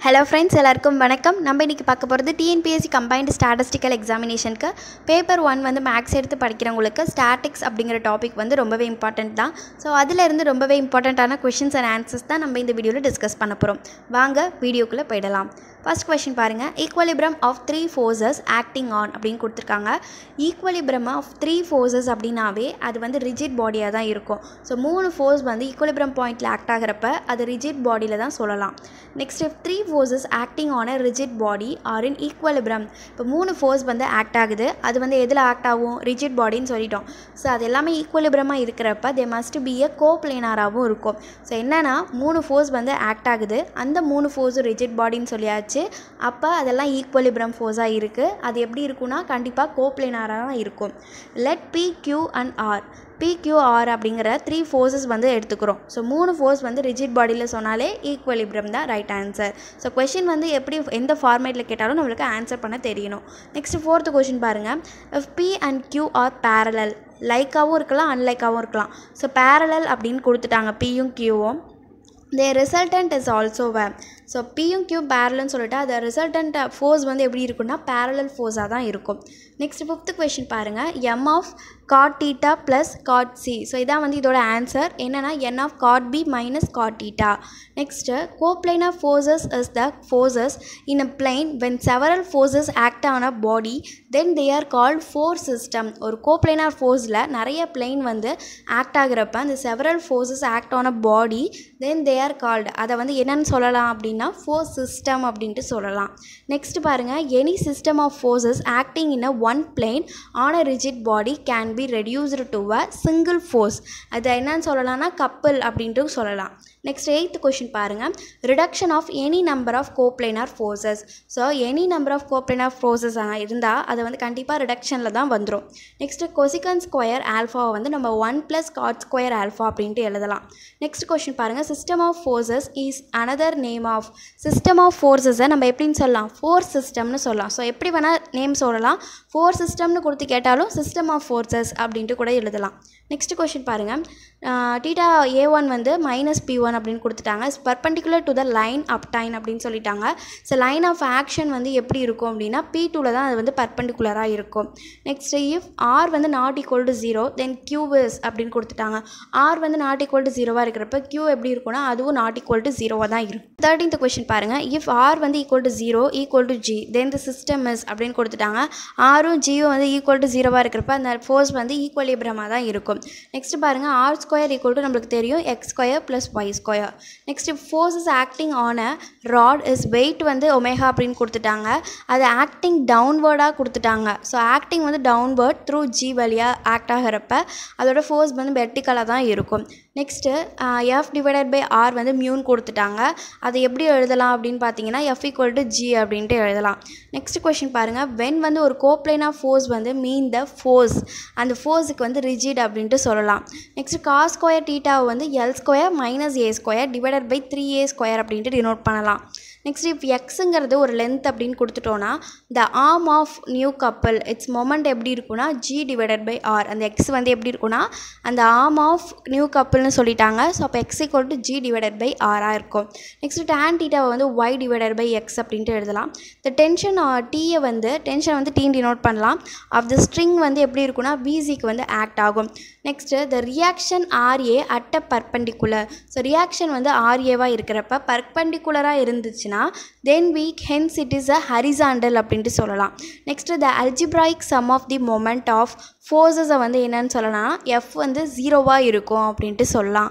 hello friends எல்லாருக்கும் வணக்கம் நம்ம இன்றைக்கி பார்க்க போகிறது டிஎன்பிஎஸ்சி கம்பைன்டு ஸ்டாட்டிஸ்டிக்கல் எக்ஸாமினேஷனுக்கு பேப்பர் ஒன் வந்து மேக்ஸ் எடுத்து படிக்கிறவங்களுக்கு ஸ்டாட்டிக்ஸ் அப்படிங்கிற டாபிக் வந்து ரொம்பவே இம்பார்ட்டண்ட் தான் ஸோ அதிலிருந்து ரொம்பவே இம்பார்ட்டண்ட்டான கொஷின்ஸ் அண்ட் ஆன்சர்ஸ் தான் நம்ம இந்த வீடியோவில் டிஸ்கஸ் பண்ண போகிறோம் வாங்க வீடியோக்குள்ளே போயிடலாம் ஃபர்ஸ்ட் கொஷின் பாருங்கள் equilibrium of three forces acting on அப்படின்னு கொடுத்துருக்காங்க ஈக்குவலிபிரம் ஆஃப் த்ரீ ஃபோர்ஸஸ் அப்படின்னாவே அது வந்து ரிஜிட் பாடியாக தான் இருக்கும் ஸோ மூணு ஃபோர்ஸ் வந்து ஈக்குவலிபிரம் பாயிண்டில் ஆக்ட் ஆகிறப்ப அது ரிஜிட் பாடியில் தான் சொல்லலாம் next if three forces acting on a rigid body are in equilibrium இப்போ மூணு ஃபோர்ஸ் வந்து ஆக்ட் ஆகுது அது வந்து எதில் ஆக்ட் ஆகும் ரிஜிட் பாடின்னு சொல்லிட்டோம் ஸோ அது எல்லாமே ஈக்குவலிபிரமாக இருக்கிறப்ப தே மஸ்ட் பி எ கோ பிளேனாராகவும் இருக்கும் ஸோ என்னென்னா மூணு ஃபோர்ஸ் வந்து ஆக்ட் ஆகுது அந்த மூணு ஃபோர்ஸும் ரிஜிட் பாடின்னு சொல்லியாச்சு அப்போ அதெல்லாம் ஈக்குவலிபிரம் ஃபோர்ஸாக இருக்குது அது எப்படி இருக்குன்னா கண்டிப்பாக கோப்ளேனாராக தான் இருக்கும் let P Q and R PQR அப்படிங்கிற த்ரீ ஃபோர்ஸஸ் வந்து எடுத்துக்கிறோம் ஸோ மூணு ஃபோர்ஸ் வந்து ரிஜிட் பாடியில் சொன்னாலே ஈக்குவலிபிரம் தான் ரைட் ஆன்சர் ஸோ கொஷின் வந்து எப்படி எந்த ஃபார்மேட்டில் கேட்டாலும் நம்மளுக்கு ஆன்சர் பண்ண தெரியணும் நெக்ஸ்ட் ஃபோர்த்து கொஷின் பாருங்கள் if P and Q are parallel லைக்காகவும் இருக்கலாம் அன்லைக்காகவும் இருக்கலாம் ஸோ பேரலல் அப்படின்னு கொடுத்துட்டாங்க பியும் கியூவும் the resultant is also way so பியும் கியூ பேரலன்னு சொல்லிட்டு அது ரிசல்டன்ட் ஃபோர்ஸ் வந்து எப்படி இருக்குன்னா பேரலல் ஃபோர்ஸாக தான் இருக்கும் நெக்ஸ்ட் ஃபிஃப்த் கொஷின் பாருங்கள் M of cot theta plus cot C so இதான் வந்து இதோட ஆன்சர் என்னென்னா N of cot B minus cot theta next coplanar of forces is the forces in a plane when several forces act on a body then they are called for system ஒரு coplanar ஃபோர்ஸில் நிறைய plane வந்து act ஆகிறப்ப அந்த several forces act on a body then they are called அதை வந்து என்னென்னு சொல்லலாம் அப்படின்னா ஃபோர் சிஸ்டம் அப்படின்ட்டு சொல்லலாம் நெக்ஸ்ட் பாருங்கள் any system of forces acting in a one plane on a rigid body can be reduced to a single force அதை என்னன்னு சொல்லலாம்னா கப்பல் அப்படின்ட்டு சொல்லலாம் நெக்ஸ்ட் எயித்து கொஷின் பாருங்கள் reduction of any number of coplanar forces so any number of coplanar forces இருந்தால் அது வந்து கண்டிப்பாக ரிடக்ஷனில் தான் வந்துடும் நெக்ஸ்ட்டு கொசிகன் ஸ்கொயர் ஆல்ஃபாவை வந்து நம்ம one plus cot square alpha அப்படின்ட்டு எழுதலாம் நெக்ஸ்ட் கொஷின் பாருங்கள் system of forces is another name of system of ஃபோர்ஸஸை நம்ம எப்படின்னு சொல்லலாம் ஃபோர் சிஸ்டம்னு சொல்லலாம் ஸோ எப்படி வேணால் நேம் சொல்லலாம் ஃபோர் சிஸ்டம்னு கொடுத்து கேட்டாலும் சிஸ்டம் ஆஃப் ஃபோர்ஸஸ் அப்படின்ட்டு கூட எழுதலாம் நெக்ஸ்ட் கொஷின் பாருங்கள் டீட்டா ஏ ஒன் வந்து மைனஸ் பி ஒன் அப்படின்னு கொடுத்துட்டாங்க perpendicular to the line up tine அப்படின்னு சொல்லிட்டாங்க ஸோ லைன் ஆஃப் ஆக்ஷன் வந்து எப்படி இருக்கும் அப்படின்னா பி டூவில் தான் அது வந்து பர்பண்டிகுலராக இருக்கும் நெக்ஸ்ட் இஃப் ஆர் வந்து not equal to zero then Q is அப்படின்னு கொடுத்துட்டாங்க ஆர் வந்து நாட் ஈக்குவல் டு ஜீரோவாக இருக்கிறப்ப கியூ எப்படி இருக்கும்னா அதுவும் நாட் ஈக்குவல் டு ஜீரோவாக தான் இருக்கும் தேர்ட்டீன்த் கொஷின் பாருங்கள் இஃப் ஆர் வந்து equal to zero equal to G then the system is அப்படின்னு கொடுத்துட்டாங்க ஆரும் ஜியும் வந்து ஈக்குவல் டு ஜீரோவாக இருக்கிறப்ப அந்த ஃபோர்ஸ் வந்து ஈக்குவலிபிரமாக தான் இருக்கும் நெக்ஸ்ட் பாருங்கள் ஆர் ஸ்கொயர் ஈக்குவல் டு நம்மளுக்கு தெரியும் X square plus Y square next force is acting on a rod is weight வந்து ஒமேகா அப்படின்னு கொடுத்துட்டாங்க அது ஆக்டிங் டவுன்வேர்டாக கொடுத்துட்டாங்க ஸோ ஆக்டிங் வந்து டவுன்வேர்ட் த்ரூ ஜி வழியாக ஆக்ட் ஆகிறப்ப அதோட ஃபோர்ஸ் வந்து வெர்டிக்கலாக தான் இருக்கும் next F divided by R வந்து மியூன் கொடுத்துட்டாங்க அதை எப்படி எழுதலாம் அப்படின்னு பார்த்தீங்கன்னா எஃப் ஈக்குவல் டு ஜி அப்படின்ட்டு எழுதலாம் நெக்ஸ்ட் கொஷின் பாருங்கள் வென் வந்து ஒரு கோப்ளைன் ஆஃப் ஃபோர்ஸ் வந்து மீன் த ஃபோர்ஸ் அந்த ஃபோர்ஸுக்கு வந்து ரிஜிட் அப்படின்ட்டு சொல்லலாம் நெக்ஸ்ட் காஸ் ஸ்கொயர் டீட்டாவை வந்து L square minus A square divided by three A square அப்படின்ட்டு டினோட் பண்ணலாம் நெக்ஸ்ட் இப்போ எக்ஸுங்கிறது ஒரு லென்த் அப்படின்னு கொடுத்துட்டோன்னா the arm of new couple its moment எப்படி இருக்குன்னா ஜி டிவைடட் பை ஆர் அந்த எக்ஸ் வந்து எப்படி இருக்குன்னா அந்த ஆர்ம் ஆஃப் நியூ கப்பல்னு சொல்லிட்டாங்க ஸோ அப்போ X equal to G divided by ஆராக இருக்கும் நெக்ஸ்ட் டேன் டீட்டாவை வந்து ஒய் டிவைடட் பை எக்ஸ் அப்படின்ட்டு எழுதலாம் இந்த டென்ஷன் டீயை வந்து டென்ஷன் வந்து டீன் டினோட் பண்ணலாம் ஆஃப் த ஸ்ட்ரிங் வந்து எப்படி இருக்குன்னா பிசிக்கு வந்து ஆக்ட் ஆகும் next the reaction RA at a perpendicular so reaction வந்து ஆர்ஏவாக இருக்கிறப்ப பர்பண்டிகுலராக இருந்துச்சுன்னா தென் வீக் hence it is a horizontal அப்படின்ட்டு சொல்லலாம் next the algebraic sum of the moment of ஃபோர்ஸஸை வந்து என்னன்னு சொல்லலாம் எஃப் வந்து ஜீரோவாக இருக்கும் அப்படின்ட்டு சொல்லலாம்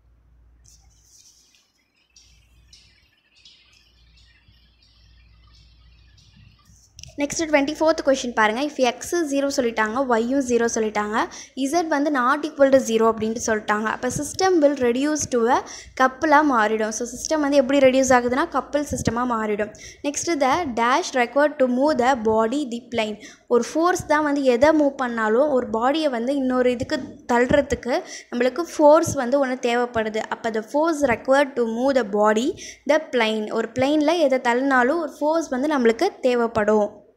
நெக்ஸ்ட் டுவெண்ட்டி ஃபோர்த் கொஷின் பாருங்கள் இஃப் எக்ஸு ஜீரோ சொல்லிட்டாங்க ஒய்யும் ஜீரோ சொல்லிட்டாங்க இசட் வந்து நாட் ஈக்குவல் டு ஜீரோ அப்படின்ட்டு சொல்லிட்டாங்க அப்போ system will reduce to a கப்பலாக மாறிடும் ஸோ சிஸ்டம் வந்து எப்படி ரெடியூஸ் ஆகுதுன்னா கப்பல் சிஸ்டமாக மாறிடும் next the dash required to move the body the plane ஒரு ஃபோர்ஸ் தான் வந்து எதை மூவ் பண்ணாலும் ஒரு பாடியை வந்து இன்னொரு இதுக்கு தள்ளுறதுக்கு நம்மளுக்கு ஃபோர்ஸ் வந்து ஒன்று தேவைப்படுது அப்போ the force required to move the body the plane ஒரு பிளைனில் எதை தள்ளினாலும் ஒரு ஃபோர்ஸ் வந்து நம்மளுக்கு தேவைப்படும்